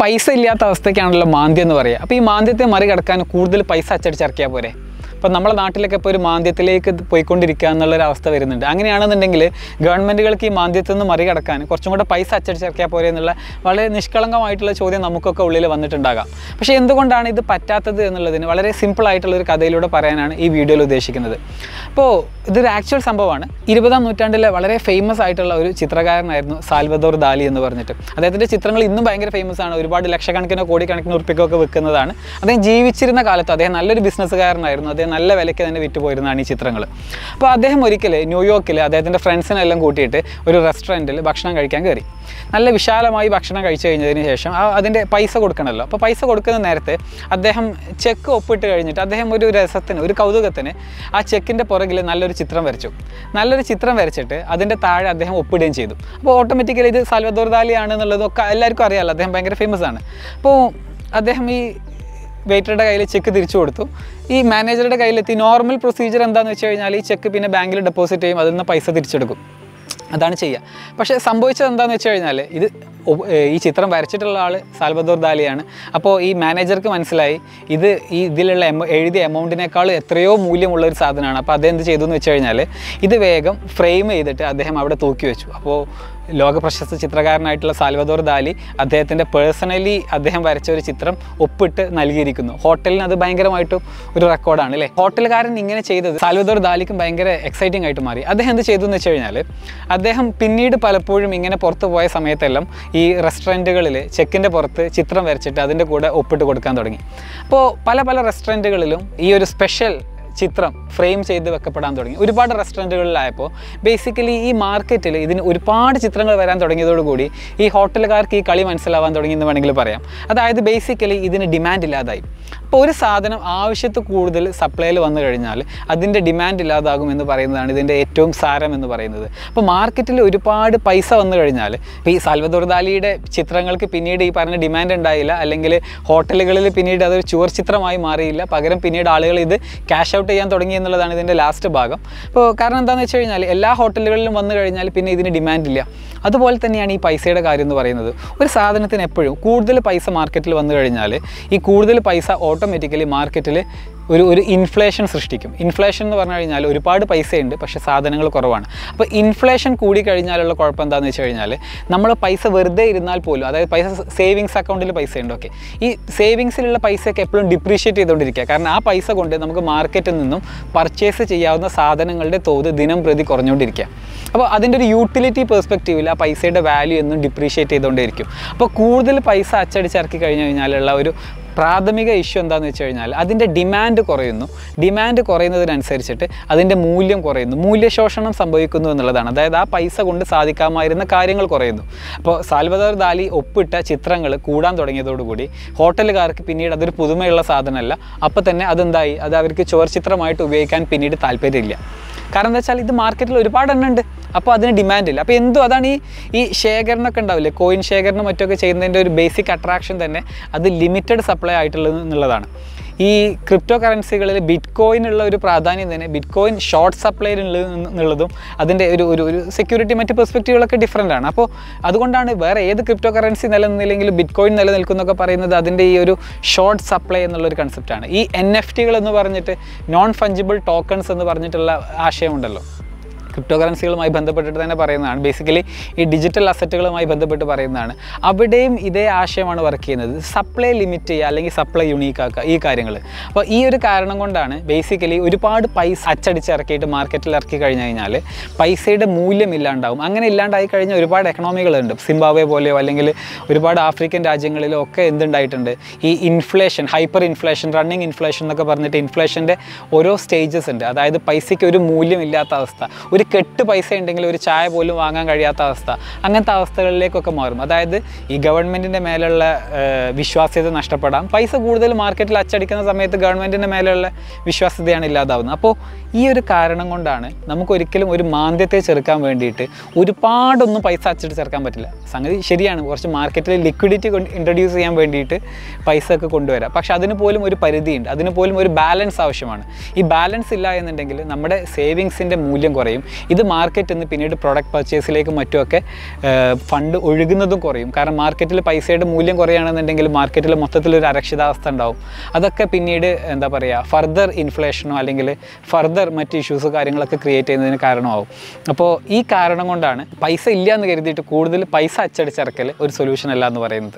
പൈസ ഇല്ലാത്ത അവസ്ഥയ്ക്കാണല്ലോ മാന്ദ്യം എന്ന് പറയുക അപ്പോൾ ഈ മാന്ദ്യത്തെ മറികടക്കാൻ കൂടുതൽ പൈസ അച്ചടിച്ചിറക്കിയാൽ പോരെ ഇപ്പം നമ്മുടെ നാട്ടിലൊക്കെ ഇപ്പോൾ ഒരു മാന്ദ്യത്തിലേക്ക് ഇത് പോയിക്കൊണ്ടിരിക്കുക എന്നുള്ളൊരു അവസ്ഥ വരുന്നുണ്ട് അങ്ങനെയാണെന്നുണ്ടെങ്കിൽ ഗവൺമെൻറ്റുകൾക്ക് ഈ മാന്ദ്യത്തിൽ നിന്ന് മറികടക്കാൻ കുറച്ചും കൂടെ പൈസ അച്ചടിച്ചിറക്കിയാൽ പോരെ എന്നുള്ള വളരെ നിഷ്കളങ്കമായിട്ടുള്ള ചോദ്യം നമുക്കൊക്കെ ഉള്ളിൽ വന്നിട്ടുണ്ടാകാം പക്ഷേ എന്തുകൊണ്ടാണ് ഇത് പറ്റാത്തത് എന്നുള്ളതിന് വളരെ സിമ്പിൾ ആയിട്ടുള്ള ഒരു കഥയിലൂടെ പറയാനാണ് ഈ വീഡിയോയിൽ ഉദ്ദേശിക്കുന്നത് അപ്പോൾ ഇതൊരു ആക്ച്വൽ സംഭവമാണ് ഇരുപതാം നൂറ്റാണ്ടിലെ വളരെ ഫേമസ് ആയിട്ടുള്ള ഒരു ചിത്രകാരനായിരുന്നു സാൽവദോർ ദാലി എന്ന് പറഞ്ഞിട്ട് അദ്ദേഹത്തിൻ്റെ ചിത്രങ്ങൾ ഇന്നും ഭയങ്കര ഫേമസ് ആണ് ഒരുപാട് ലക്ഷക്കണക്കിനോ കോടിക്കണക്കിന് ഉറുപ്പിക്കൊക്കെ വെക്കുന്നതാണ് അദ്ദേഹം ജീവിച്ചിരുന്ന കാലത്ത് അദ്ദേഹം നല്ലൊരു ബിസിനസ്സുകാരനായിരുന്നു അദ്ദേഹം നല്ല വിലയ്ക്ക് തന്നെ വിറ്റ് പോയിരുന്നതാണ് ഈ ചിത്രങ്ങൾ അപ്പോൾ അദ്ദേഹം ഒരിക്കൽ ന്യൂയോർക്കിൽ അദ്ദേഹത്തിൻ്റെ ഫ്രണ്ട്സിനെല്ലാം കൂട്ടിയിട്ട് ഒരു റെസ്റ്റോറൻറ്റിൽ ഭക്ഷണം കഴിക്കാൻ കയറി നല്ല വിശാലമായി ഭക്ഷണം കഴിച്ചു കഴിഞ്ഞതിന് ശേഷം ആ അതിൻ്റെ പൈസ കൊടുക്കണമല്ലോ അപ്പോൾ പൈസ കൊടുക്കുന്ന നേരത്തെ അദ്ദേഹം ചെക്ക് ഒപ്പിട്ട് കഴിഞ്ഞിട്ട് അദ്ദേഹം ഒരു രസത്തിന് ഒരു കൗതുകത്തിന് ആ ചെക്കിൻ്റെ പുറകിൽ നല്ലൊരു ചിത്രം വരച്ചു നല്ലൊരു ചിത്രം വരച്ചിട്ട് അതിൻ്റെ താഴെ അദ്ദേഹം ഒപ്പിടുകയും ചെയ്തു അപ്പോൾ ഓട്ടോമാറ്റിക്കലി ഇത് സാൽവദോർ ദാലി ആണെന്നുള്ളതൊക്കെ എല്ലാവർക്കും അറിയാമല്ലോ അദ്ദേഹം ഭയങ്കര ഫേമസ് ആണ് അപ്പോൾ അദ്ദേഹം ഈ വെയിറ്ററുടെ കയ്യിൽ ചെക്ക് തിരിച്ചു കൊടുത്തു ഈ മാനേജറുടെ കയ്യിലെത്തി നോർമൽ പ്രൊസീജിയർ എന്താണെന്ന് വെച്ച് കഴിഞ്ഞാൽ ഈ ചെക്ക് പിന്നെ ബാങ്കിൽ ഡെപ്പോസിറ്റ് ചെയ്യും അതിൽ നിന്ന് പൈസ തിരിച്ചെടുക്കും അതാണ് ചെയ്യുക പക്ഷേ സംഭവിച്ചത് എന്താണെന്ന് വെച്ച് കഴിഞ്ഞാൽ ഇത് ഒ- ഏ, ഈ ചിത്രം വരച്ചിട്ടുള്ള ആൾ സാൽവദോർ ദാലിയാണ് അപ്പോൾ ഈ മാനേജർക്ക് മനസ്സിലായി ഇത് ഈ ഇതിലുള്ള എമ എഴുതിയ എമൗണ്ടിനേക്കാൾ എത്രയോ മൂല്യമുള്ള ഒരു സാധനമാണ് അപ്പോൾ അദ്ദേഹം എന്ത് ചെയ്തു എന്ന് വെച്ച് കഴിഞ്ഞാൽ ഇത് വേഗം ഫ്രെയിം ചെയ്തിട്ട് അദ്ദേഹം അവിടെ തൂക്കി വെച്ചു അപ്പോൾ ലോക പ്രശസ്ത ചിത്രകാരനായിട്ടുള്ള സാൽവദോർ ദാലി അദ്ദേഹത്തിൻ്റെ പേഴ്സണലി അദ്ദേഹം വരച്ച ഒരു ചിത്രം ഒപ്പിട്ട് നൽകിയിരിക്കുന്നു ഹോട്ടലിന് അത് ഭയങ്കരമായിട്ടും ഒരു റെക്കോർഡാണ് അല്ലേ ഹോട്ടലുകാരൻ ഇങ്ങനെ ചെയ്തത് സാൽവദോർ ദാലിക്കും ഭയങ്കര എക്സൈറ്റിംഗ് ആയിട്ട് മാറി അദ്ദേഹം എന്ത് ചെയ്തു എന്ന് വെച്ച് കഴിഞ്ഞാൽ അദ്ദേഹം പിന്നീട് പലപ്പോഴും ഇങ്ങനെ പുറത്ത് പോയ സമയത്തെല്ലാം ഈ റെസ്റ്റോറൻറ്റുകളിൽ ചെക്കിൻ്റെ പുറത്ത് ചിത്രം വരച്ചിട്ട് അതിൻ്റെ കൂടെ ഒപ്പിട്ട് കൊടുക്കാൻ തുടങ്ങി അപ്പോൾ പല പല റെസ്റ്റോറൻറ്റുകളിലും ഈ ഒരു സ്പെഷ്യൽ ചിത്രം ഫ്രെയിം ചെയ്ത് വെക്കപ്പെടാൻ തുടങ്ങി ഒരുപാട് റെസ്റ്റോറൻറ്റുകളിലായപ്പോൾ ബേസിക്കലി ഈ മാർക്കറ്റിൽ ഇതിന് ഒരുപാട് ചിത്രങ്ങൾ വരാൻ തുടങ്ങിയതോടുകൂടി ഈ ഹോട്ടലുകാർക്ക് ഈ കളി മനസ്സിലാവാൻ തുടങ്ങി എന്ന് വേണമെങ്കിൽ പറയാം അതായത് ബേസിക്കലി ഇതിന് ഡിമാൻഡ് ഇല്ലാതായി അപ്പോൾ ഒരു സാധനം ആവശ്യത്തിൽ കൂടുതൽ സപ്ലൈയിൽ വന്നു കഴിഞ്ഞാൽ അതിൻ്റെ ഡിമാൻഡ് ഇല്ലാതാകും എന്ന് പറയുന്നതാണ് ഇതിൻ്റെ ഏറ്റവും സാരം എന്ന് പറയുന്നത് അപ്പോൾ മാർക്കറ്റിൽ ഒരുപാട് പൈസ വന്നു കഴിഞ്ഞാൽ ഇപ്പോൾ ഈ സാൽവദോർ ദാലിയുടെ ചിത്രങ്ങൾക്ക് പിന്നീട് ഈ പറഞ്ഞ ഡിമാൻഡ് ഉണ്ടായില്ല അല്ലെങ്കിൽ ഹോട്ടലുകളിൽ പിന്നീട് അതൊരു ചുവർ ചിത്രമായി മാറിയില്ല പകരം പിന്നീട് ആളുകൾ ഇത് ക്യാഷ് ഔട്ട് ചെയ്യാൻ തുടങ്ങി എന്നുള്ളതാണ് ഇതിൻ്റെ ലാസ്റ്റ് ഭാഗം അപ്പോൾ കാരണം എന്താണെന്ന് വെച്ച് കഴിഞ്ഞാൽ എല്ലാ ഹോട്ടലുകളിലും വന്നു കഴിഞ്ഞാൽ പിന്നെ ഇതിന് ഡിമാൻഡ് ഇല്ല അതുപോലെ തന്നെയാണ് ഈ പൈസയുടെ കാര്യം എന്ന് പറയുന്നത് ഒരു സാധനത്തിന് എപ്പോഴും കൂടുതൽ പൈസ മാർക്കറ്റിൽ വന്നു കഴിഞ്ഞാൽ ഈ കൂടുതൽ പൈസ ഓട്ടോമാറ്റിക്കലി മാർക്കറ്റിൽ ഒരു ഒരു ഇൻഫ്ലേഷൻ സൃഷ്ടിക്കും ഇൻഫ്ലേഷൻ എന്ന് പറഞ്ഞു കഴിഞ്ഞാൽ ഒരുപാട് പൈസയുണ്ട് പക്ഷേ സാധനങ്ങൾ കുറവാണ് അപ്പോൾ ഇൻഫ്ലേഷൻ കൂടി കഴിഞ്ഞാലുള്ള കുഴപ്പം എന്താണെന്ന് വെച്ച് കഴിഞ്ഞാൽ നമ്മൾ പൈസ വെറുതെ ഇരുന്നാൽ പോലും അതായത് പൈസ സേവിങ്സ് അക്കൗണ്ടിൽ പൈസ ഉണ്ട് ഓക്കെ ഈ സേവിങ്സിലുള്ള പൈസയൊക്കെ എപ്പോഴും ഡിപ്രീഷിയേറ്റ് ചെയ്തുകൊണ്ടിരിക്കുക കാരണം ആ പൈസ കൊണ്ട് നമുക്ക് മാർക്കറ്റിൽ നിന്നും പർച്ചേസ് ചെയ്യാവുന്ന സാധനങ്ങളുടെ തോത് ദിനം പ്രതി കുറഞ്ഞുകൊണ്ടിരിക്കുക അപ്പോൾ അതിൻ്റെ ഒരു യൂട്ടിലിറ്റി പെർസ്പെക്റ്റീവിൽ ആ പൈസയുടെ വാല്യൂ എന്നും ഡിപ്രീഷിയേറ്റ് ചെയ്തുകൊണ്ടേയിരിക്കും അപ്പോൾ കൂടുതൽ പൈസ അച്ചടിച്ചിറക്കി കഴിഞ്ഞു കഴിഞ്ഞാലുള്ള ഒരു പ്രാഥമിക ഇഷ്യൂ എന്താണെന്ന് വെച്ച് കഴിഞ്ഞാൽ അതിൻ്റെ ഡിമാൻഡ് കുറയുന്നു ഡിമാൻഡ് കുറയുന്നതിനനുസരിച്ചിട്ട് അതിൻ്റെ മൂല്യം കുറയുന്നു മൂല്യശോഷണം സംഭവിക്കുന്നു എന്നുള്ളതാണ് അതായത് ആ പൈസ കൊണ്ട് സാധിക്കാമായിരുന്ന കാര്യങ്ങൾ കുറയുന്നു അപ്പോൾ സാൽവദോർ ദാലി ഒപ്പിട്ട ചിത്രങ്ങൾ കൂടാൻ തുടങ്ങിയതോടുകൂടി ഹോട്ടലുകാർക്ക് പിന്നീട് അതൊരു പുതുമയുള്ള സാധനമല്ല അപ്പോൾ തന്നെ അതെന്തായി അത് അവർക്ക് ചുവർ ചിത്രമായിട്ട് ഉപയോഗിക്കാൻ പിന്നീട് താല്പര്യമില്ല കാരണം എന്താ വെച്ചാൽ ഇത് മാർക്കറ്റിൽ ഒരുപാട് എണ്ണം ഉണ്ട് അപ്പോൾ അതിന് ഡിമാൻഡ് ഇല്ല അപ്പോൾ എന്തോ അതാണ് ഈ ഈ ശേഖരണമൊക്കെ ഉണ്ടാവില്ലേ കോയിൻ ശേഖരണം മറ്റൊക്കെ ചെയ്യുന്നതിൻ്റെ ഒരു ബേസിക് അട്രാക്ഷൻ തന്നെ അത് ലിമിറ്റഡ് സപ്ലൈ ആയിട്ടുള്ളത് എന്നുള്ളതാണ് ഈ ക്രിപ്റ്റോ കറൻസികളിൽ ബിറ്റ് കോയിനുള്ള ഒരു പ്രാധാന്യം തന്നെ ബിറ്റ് കോയിൻ ഷോർട്ട് സപ്ലൈയിൽ എന്നുള്ളതും അതിൻ്റെ ഒരു ഒരു ഒരു സെക്യൂരിറ്റി മറ്റ് പെർസ്പെക്റ്റീവുകളൊക്കെ ഡിഫറെൻ്റ് ആണ് അപ്പോൾ അതുകൊണ്ടാണ് വേറെ ഏത് ക്രിപ്റ്റോ കറൻസി നിലനിന്നില്ലെങ്കിലും ബിറ്റ് കോയിൻ നിലനിൽക്കുന്നൊക്കെ പറയുന്നത് അതിൻ്റെ ഈ ഒരു ഷോർട്ട് സപ്ലൈ എന്നുള്ളൊരു കൺസെപ്റ്റാണ് ഈ എൻ എഫ് ടികൾ എന്ന് പറഞ്ഞിട്ട് നോൺ ഫഞ്ചിബിൾ ടോക്കൺസ് എന്ന് പറഞ്ഞിട്ടുള്ള ആശയമുണ്ടല്ലോ ക്രിപ്റ്റോ കറൻസികളുമായി ബന്ധപ്പെട്ടിട്ട് തന്നെ പറയുന്നതാണ് ബേസിക്കലി ഈ ഡിജിറ്റൽ അസറ്റുകളുമായി ബന്ധപ്പെട്ട് പറയുന്നതാണ് അവിടെയും ഇതേ ആശയമാണ് വർക്ക് ചെയ്യുന്നത് സപ്ലൈ ലിമിറ്റ് ചെയ്യുക അല്ലെങ്കിൽ സപ്ലൈ യുണീക്ക് ആക്കുക ഈ കാര്യങ്ങൾ അപ്പോൾ ഈ ഒരു കാരണം കൊണ്ടാണ് ബേസിക്കലി ഒരുപാട് പൈസ അച്ചടിച്ച് ഇറക്കിയിട്ട് മാർക്കറ്റിൽ ഇറക്കി കഴിഞ്ഞു കഴിഞ്ഞാൽ പൈസയുടെ മൂല്യം ഇല്ലാണ്ടാവും അങ്ങനെ ഇല്ലാണ്ടായി കഴിഞ്ഞാൽ ഒരുപാട് എക്കണോമികളുണ്ട് സിംബാബ്വെ പോലെയോ അല്ലെങ്കിൽ ഒരുപാട് ആഫ്രിക്കൻ രാജ്യങ്ങളിലോ ഒക്കെ എന്തുണ്ടായിട്ടുണ്ട് ഈ inflation hyperinflation running inflation എന്നൊക്കെ പറഞ്ഞിട്ട് ഇൻഫ്ലേഷൻ്റെ ഓരോ സ്റ്റേജസ് ഉണ്ട് അതായത് പൈസയ്ക്ക് ഒരു മൂല്യമില്ലാത്ത അവസ്ഥ ഒരു കെട്ട് പൈസ ഉണ്ടെങ്കിൽ ഒരു ചായ പോലും വാങ്ങാൻ കഴിയാത്ത അവസ്ഥ അങ്ങനത്തെ അവസ്ഥകളിലേക്കൊക്കെ മാറും അതായത് ഈ ഗവൺമെൻറ്റിൻ്റെ മേലുള്ള ഏഹ്, വിശ്വാസ്യത നഷ്ടപ്പെടാം പൈസ കൂടുതൽ മാർക്കറ്റിൽ അച്ചടിക്കുന്ന സമയത്ത് ഗവൺമെൻറ്റിൻ്റെ മേലുള്ള വിശ്വാസ്യതയാണ് ഇല്ലാതാവുന്നത് അപ്പോൾ ഈ ഒരു കാരണം കൊണ്ടാണ് നമുക്കൊരിക്കലും ഒരു മാന്ദ്യത്തെ ചെറുക്കാൻ വേണ്ടിയിട്ട് ഒരുപാടൊന്നും പൈസ അച്ചടിച്ച് ചേർക്കാൻ പറ്റില്ല സംഗതി ശരിയാണ് കുറച്ച് മാർക്കറ്റിൽ ലിക്വിഡിറ്റി ഇൻട്രൊഡ്യൂസ് ചെയ്യാൻ വേണ്ടിയിട്ട് പൈസ ഒക്കെ കൊണ്ടുവരാം പക്ഷെ അതിന് പോലും ഒരു പരിധിയുണ്ട് അതിന് പോലും ഒരു ബാലൻസ് ആവശ്യമാണ് ഈ ബാലൻസ് ഇല്ല എന്നുണ്ടെങ്കിൽ നമ്മുടെ സേവിങ്സിൻ്റെ മൂല്യം കുറയും ഇത് മാർക്കറ്റിൽ നിന്ന് പിന്നീട് പ്രൊഡക്റ്റ് പർച്ചേസിലേക്കും മറ്റുമൊക്കെ ഫണ്ട് ഒഴുകുന്നതും കുറയും കാരണം മാർക്കറ്റിൽ പൈസയുടെ മൂല്യം കുറയുകയാണെന്നുണ്ടെങ്കിൽ മാർക്കറ്റിൽ മൊത്തത്തിലൊരു അരക്ഷിതാവസ്ഥ ഉണ്ടാവും അതൊക്കെ പിന്നീട് എന്താ പറയുക ഫർദർ ഇൻഫ്ലേഷനോ അല്ലെങ്കിൽ ഫർദർ മറ്റ് ഇഷ്യൂസ് കാര്യങ്ങളൊക്കെ ക്രിയേറ്റ് ചെയ്യുന്നതിന് കാരണമാവും അപ്പോൾ ഈ കാരണം കൊണ്ടാണ് പൈസ ഇല്ല എന്ന് കരുതിയിട്ട് കൂടുതൽ പൈസ അച്ചടിച്ചിറക്കൽ ഒരു സൊല്യൂഷൻ അല്ല എന്ന് പറയുന്നത്